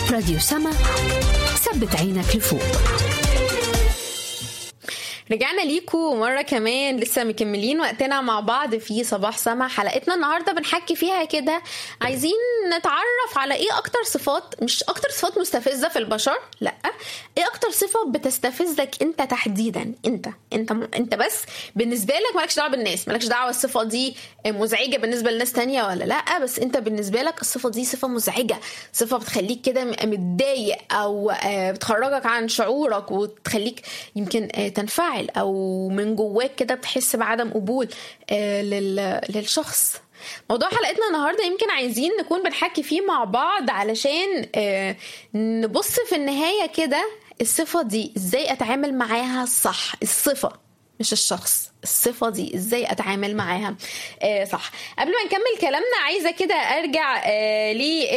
راديو سما ثبت عينك لفوق رجعنا ليكم مرة كمان لسه مكملين وقتنا مع بعض في صباح سما حلقتنا النهاردة بنحكي فيها كده عايزين نتعرف على ايه اكتر صفات مش اكتر صفات مستفزة في البشر لا ايه اكتر صفة بتستفزك انت تحديدا انت انت انت بس بالنسبة لك مالكش دعوة بالناس مالكش دعوة الصفة دي مزعجة بالنسبة لناس تانية ولا لا بس انت بالنسبة لك الصفة دي صفة مزعجة صفة بتخليك كده متضايق او بتخرجك عن شعورك وتخليك يمكن تنفعل تنفعل او من جواك كده بتحس بعدم قبول آه للشخص موضوع حلقتنا النهارده يمكن عايزين نكون بنحكي فيه مع بعض علشان آه نبص في النهايه كده الصفه دي ازاي اتعامل معاها صح الصفه مش الشخص الصفة دي ازاي اتعامل معاها آه صح قبل ما نكمل كلامنا عايزة كده ارجع آه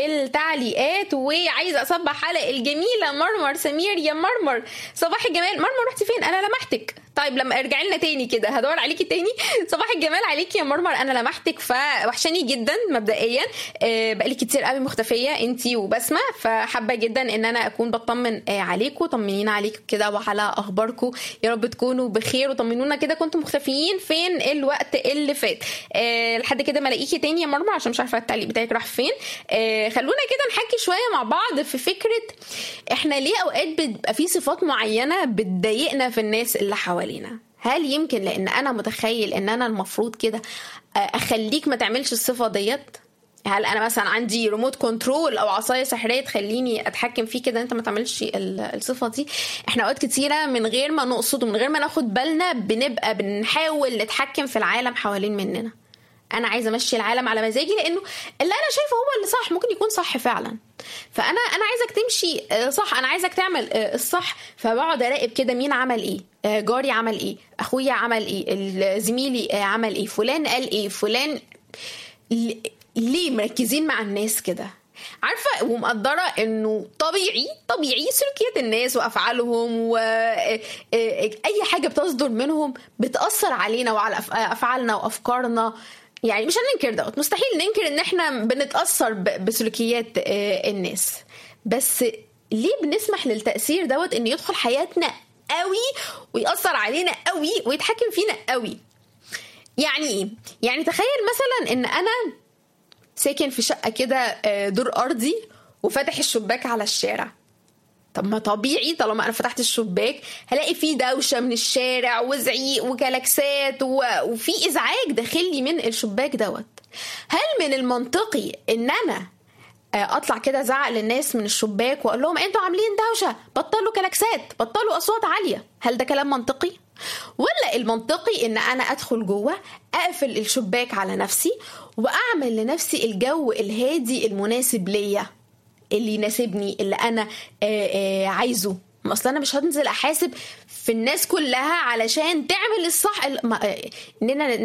للتعليقات وعايزة اصبح على الجميلة مرمر سمير يا مرمر صباح الجمال مرمر رحتي فين انا لمحتك طيب لما ارجعي لنا تاني كده هدور عليكي تاني صباح الجمال عليكي يا مرمر انا لمحتك فوحشاني جدا مبدئيا آه بقالي كتير قوي مختفيه انتي وبسمه فحابه جدا ان انا اكون بطمن آه عليكم طمنينا عليكم كده وعلى اخباركم يا رب تكونوا بخير وطمنونا كده كنتم مختفيين فين الوقت اللي فات آه لحد كده ما الاقيكي تاني يا مرمر عشان مش عارفه التعليق بتاعك راح فين آه خلونا كده نحكي شويه مع بعض في فكره احنا ليه اوقات بيبقى في صفات معينه بتضايقنا في الناس اللي حوالينا حوالينا هل يمكن لان انا متخيل ان انا المفروض كده اخليك ما تعملش الصفه ديت هل انا مثلا عندي ريموت كنترول او عصايه سحريه تخليني اتحكم فيه كده انت ما تعملش الصفه دي احنا اوقات كتيره من غير ما نقصد ومن غير ما ناخد بالنا بنبقى بنحاول نتحكم في العالم حوالين مننا انا عايزه امشي العالم على مزاجي لانه اللي انا شايفه هو اللي صح ممكن يكون صح فعلا فانا انا عايزك تمشي صح انا عايزك تعمل الصح فبقعد اراقب كده مين عمل ايه جاري عمل ايه اخويا عمل ايه زميلي عمل ايه فلان قال ايه فلان ليه مركزين مع الناس كده عارفه ومقدره انه طبيعي طبيعي سلوكيات الناس وافعالهم واي حاجه بتصدر منهم بتاثر علينا وعلى افعالنا وافكارنا يعني مش هننكر دوت مستحيل ننكر ان احنا بنتاثر بسلوكيات الناس بس ليه بنسمح للتاثير دوت انه يدخل حياتنا قوي ويأثر علينا قوي ويتحكم فينا قوي يعني ايه يعني تخيل مثلا ان انا ساكن في شقه كده دور ارضي وفاتح الشباك على الشارع طب ما طبيعي طالما انا فتحت الشباك هلاقي فيه دوشه من الشارع وزعيق وكلاكسات و... وفي ازعاج داخلي من الشباك دوت هل من المنطقي ان انا اطلع كده ازعق للناس من الشباك واقول لهم انتوا عاملين دوشه بطلوا كلاكسات بطلوا اصوات عاليه هل ده كلام منطقي ولا المنطقي ان انا ادخل جوه اقفل الشباك على نفسي واعمل لنفسي الجو الهادي المناسب ليا اللي يناسبني اللي انا آآ آآ عايزه اصل انا مش هنزل احاسب في الناس كلها علشان تعمل الصح اننا